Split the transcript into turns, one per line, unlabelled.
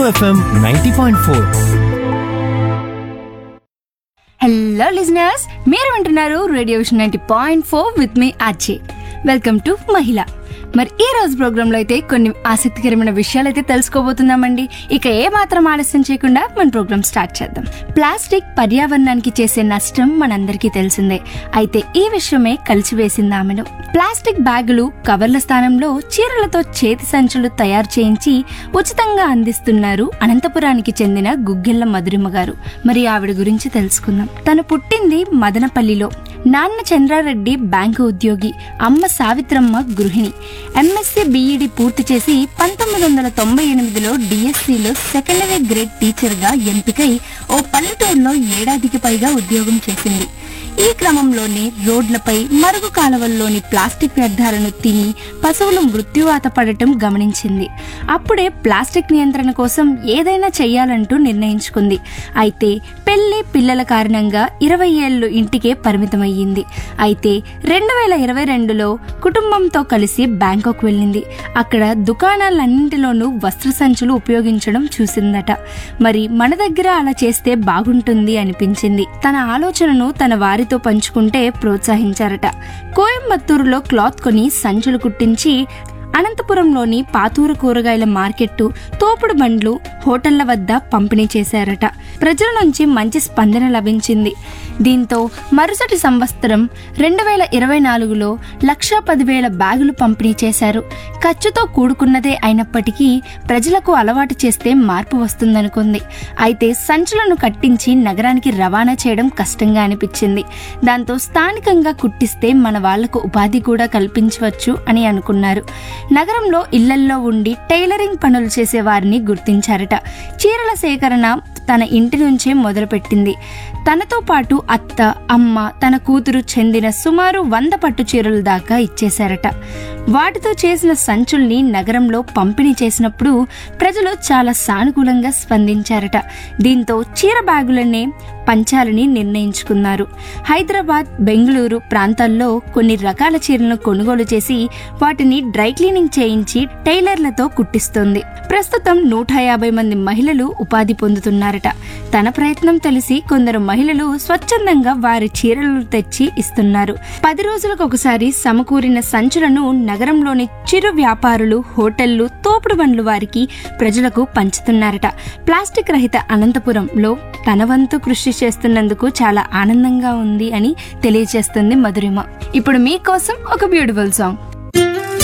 FM ninety point four
hello listeners మీరు వింటున్నారు radio vision ninety point four with మీ RJ welcome to మహిళ మరి ఈ రోజు ప్రోగ్రాంలో అయితే కొన్ని ఆసక్తికరమైన విషయాలు అయితే తెలుసుకోబోతున్నామండి ఇక ఏ మాత్రం ఆలస్యం చేయకుండా మన ప్రోగ్రామ్ స్టార్ట్ చేద్దాం ప్లాస్టిక్ పర్యావరణానికి చేసే నష్టం మనందరికీ తెలిసిందే అయితే ఈ విషయమే కలిసివేసింది ఆమెను ప్లాస్టిక్ బ్యాగులు కవర్ల స్థానంలో చీరలతో చేతి సంచులు తయారు చేయించి ఉచితంగా అందిస్తున్నారు అనంతపురానికి చెందిన గుగ్గిళ్ళ మధురిమ గారు మరి ఆవిడ గురించి తెలుసుకుందాం తను పుట్టింది మదనపల్లిలో నాన్న చంద్రారెడ్డి బ్యాంకు ఉద్యోగి అమ్మ సావిత్రమ్మ గృహిణి ఎంఎస్సీ బీఈడి పూర్తి చేసి పంతొమ్మిది వందల తొంభై ఎనిమిదిలో డిఎస్సిలో సెకండరీ గ్రేడ్ టీచర్గా ఎంపికై ఓ పల్లెటూరులో ఏడాదికి పైగా ఉద్యోగం చేసింది ఈ క్రమంలోనే రోడ్లపై మరుగు కాలువల్లోని ప్లాస్టిక్ వ్యర్థాలను తిని పశువులు మృత్యువాత పడటం గమనించింది అప్పుడే ప్లాస్టిక్ నియంత్రణ కోసం ఏదైనా చెయ్యాలంటూ నిర్ణయించుకుంది అయితే పెళ్లి పిల్లల కారణంగా ఇరవై ఏళ్ళు ఇంటికే పరిమితమయ్యింది అయితే రెండు వేల ఇరవై రెండులో కుటుంబంతో కలిసి బ్యాంకాక్ వెళ్ళింది అక్కడ దుకాణాలన్నింటిలోనూ వస్త్ర సంచులు ఉపయోగించడం చూసిందట మరి మన దగ్గర అలా చేస్తే బాగుంటుంది అనిపించింది తన ఆలోచనను తన వారితో పంచుకుంటే ప్రోత్సహించారట కోయంబత్తూరులో క్లాత్ కొని సంచులు కుట్టించి అనంతపురంలోని పాతూరు కూరగాయల మార్కెట్టు తోపుడు బండ్లు హోటళ్ల వద్ద పంపిణీ చేశారట ప్రజల నుంచి మంచి స్పందన లభించింది దీంతో మరుసటి సంవత్సరం రెండు వేల ఇరవై నాలుగులో లక్షా పదివేల బ్యాగులు పంపిణీ చేశారు ఖర్చుతో కూడుకున్నదే అయినప్పటికీ ప్రజలకు అలవాటు చేస్తే మార్పు వస్తుందనుకుంది అయితే సంచులను కట్టించి నగరానికి రవాణా చేయడం కష్టంగా అనిపించింది దాంతో స్థానికంగా కుట్టిస్తే మన వాళ్లకు ఉపాధి కూడా కల్పించవచ్చు అని అనుకున్నారు నగరంలో ఇళ్లల్లో ఉండి టైలరింగ్ పనులు చేసే వారిని గుర్తించారట చీరల సేకరణ తన ఇంటి నుంచే మొదలుపెట్టింది తనతో పాటు అత్త అమ్మ తన కూతురు చెందిన సుమారు వంద పట్టు చీరలు దాకా ఇచ్చేశారట వాటితో చేసిన సంచుల్ని నగరంలో పంపిణీ చేసినప్పుడు ప్రజలు చాలా సానుకూలంగా స్పందించారట దీంతో చీర బ్యాగులనే పంచాలని నిర్ణయించుకున్నారు హైదరాబాద్ బెంగళూరు ప్రాంతాల్లో కొన్ని రకాల చీరలను కొనుగోలు చేసి వాటిని డ్రై క్లీనింగ్ చేయించి టైలర్లతో కుట్టిస్తోంది ప్రస్తుతం నూట యాభై మంది మహిళలు ఉపాధి పొందుతున్నారట తన ప్రయత్నం తెలిసి కొందరు మహిళలు స్వచ్ఛందంగా వారి చీరలు తెచ్చి ఇస్తున్నారు పది రోజులకు ఒకసారి సమకూరిన సంచులను నగరంలోని చిరు వ్యాపారులు హోటళ్లు తోపుడు బండ్లు వారికి ప్రజలకు పంచుతున్నారట ప్లాస్టిక్ రహిత అనంతపురంలో తన వంతు కృషి చేస్తున్నందుకు చాలా ఆనందంగా ఉంది అని తెలియజేస్తుంది మధురిమ ఇప్పుడు మీకోసం ఒక బ్యూటిఫుల్ సాంగ్